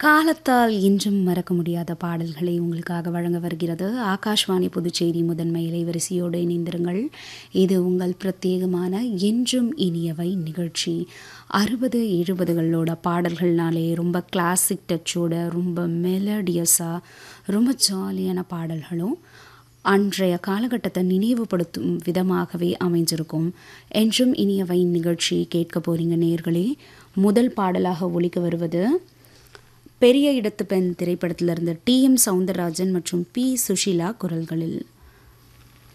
காலத்தால் இன்றும் மறக்க முடியாத பாடல்களை உங்களுக்காக வழங்க வருகிறது ஆகாஷ்வாணி புதுச்சேரி முதன்மை இலைவரிசையோடு இணைந்திருங்கள் இது உங்கள் பிரத்யேகமான என்றும் இனியவை நிகழ்ச்சி அறுபது எழுபதுகளோட பாடல்கள்னாலே ரொம்ப கிளாசிக் டச்சோட ரொம்ப மெலடியஸாக ரொம்ப ஜாலியான பாடல்களும் அன்றைய காலகட்டத்தை நினைவுபடுத்தும் விதமாகவே அமைஞ்சிருக்கும் என்றும் இனியவை நிகழ்ச்சி கேட்க போறீங்க நேர்களே முதல் பாடலாக ஒலிக்க வருவது பெரிய இடத்து பெண் திரைப்படத்திலிருந்து டி எம் சவுந்தரராஜன் மற்றும் பி சுஷீலா குரல்களில்